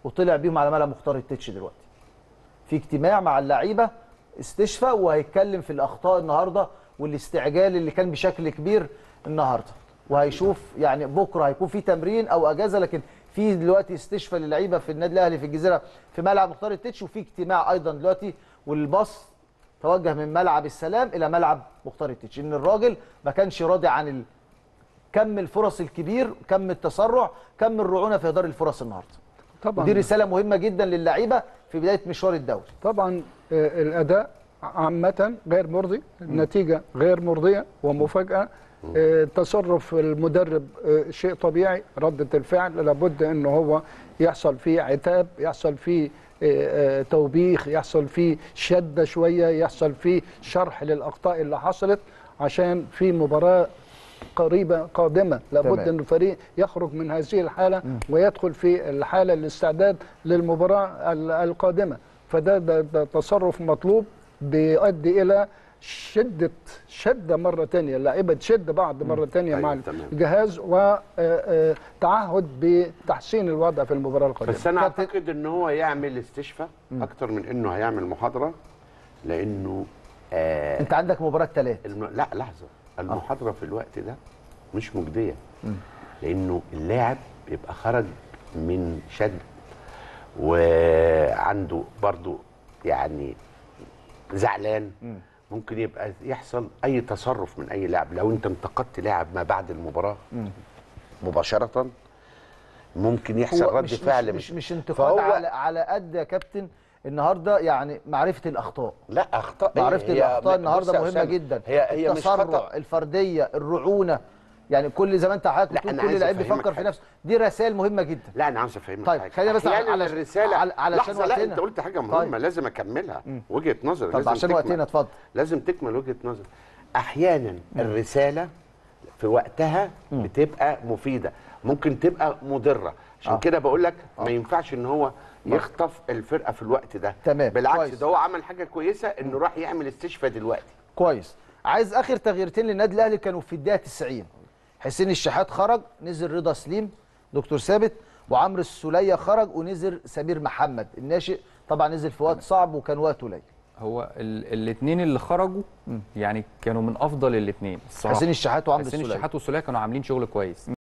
وطلع بيهم على ملعب مختار التتش دلوقتي في اجتماع مع اللعيبه استشفاء وهيتكلم في الاخطاء النهارده والاستعجال اللي كان بشكل كبير النهارده وهيشوف يعني بكره هيكون في تمرين او اجازه لكن في دلوقتي استشفاء للعيبه في النادي الاهلي في الجزيره في ملعب مختار التتش وفي اجتماع ايضا دلوقتي والباص توجه من ملعب السلام الى ملعب مختار التتش ان الراجل ما كانش راضي عن ال... كم الفرص الكبير كم التسرع كم الرعونه في اهدار الفرص النهارده طبعا ودي رساله مهمه جدا للعيبه في بدايه مشوار الدوري طبعا آه، الاداء عامه غير مرضي النتيجه غير مرضيه ومفاجاه آه، تصرف المدرب آه، شيء طبيعي ردة الفعل لابد انه هو يحصل فيه عتاب يحصل فيه آه، آه، توبيخ يحصل فيه شدة شوية يحصل فيه شرح للأخطاء اللي حصلت عشان في مباراة قريبة قادمة لابد تمام. أن الفريق يخرج من هذه الحالة ويدخل في الحالة الاستعداد للمباراة ال- القادمة فده ده, ده تصرف مطلوب بيؤدي إلى شدة شدة مرة تانية اللعيبة تشد بعض مرة تانية مع أيوة، تمام. الجهاز وتعهد بتحسين الوضع في المباراة القادمة بس انا كابتن- اعتقد ان هو يعمل استشفاء اكتر من انه هيعمل محاضره لانه آه انت عندك مباراه ثلاث الم... لا لحظه المحاضره في الوقت ده مش مجديه لانه اللاعب بيبقى خرج من شد وعنده برضو يعني زعلان ممكن يبقى يحصل اي تصرف من اي لاعب لو انت انتقدت لاعب ما بعد المباراه مباشره ممكن يحصل هو رد مش فعل مش, مش, مش انتقاد فهو- على على قد يا كابتن النهارده يعني معرفه الاخطاء لا اخطاء معرفة هي- الاخطاء بص النهارده يا مهمه أسامة، جدا هي هي مش التسرع خطا الفرديه الرعونه يعني كل زي ما انت حضرتك لا، بتقول أنا كل عايز لعيب أفهمك بيفكر في حاجة. نفسه دي رسائل مهمه جدا لا انا عاوز افهمك طيب، حاجه خلينا بس أحياناً على- الرساله على- علشان لحظة، لا وقتنا. انت قلت حاجه مهمه طيب. لازم اكملها وجهه نظر طب لازم عشان تكمل. وقتنا اتفضل لازم تكمل وجهه نظر احيانا الرساله في وقتها بتبقى مفيده ممكن تبقى مضره عشان آه. كده بقول لك ما ينفعش ان هو يخطف الفرقه في الوقت ده تمام، بالعكس كويس. ده هو عمل حاجه كويسه انه راح يعمل استشفاء دلوقتي كويس عايز اخر تغييرتين للنادي الاهلي كانوا في الدقيقه 90 حسين الشحات خرج نزل رضا سليم دكتور ثابت وعمرو السوليه خرج ونزل سمير محمد الناشئ طبعا نزل في وقت صعب وكان وقته قليل هو الاثنين اللي خرجوا يعني كانوا من افضل الاثنين الصراحه حسين الشحات وعمرو حسين السوليه الشحات والسوليه كانوا عاملين شغل كويس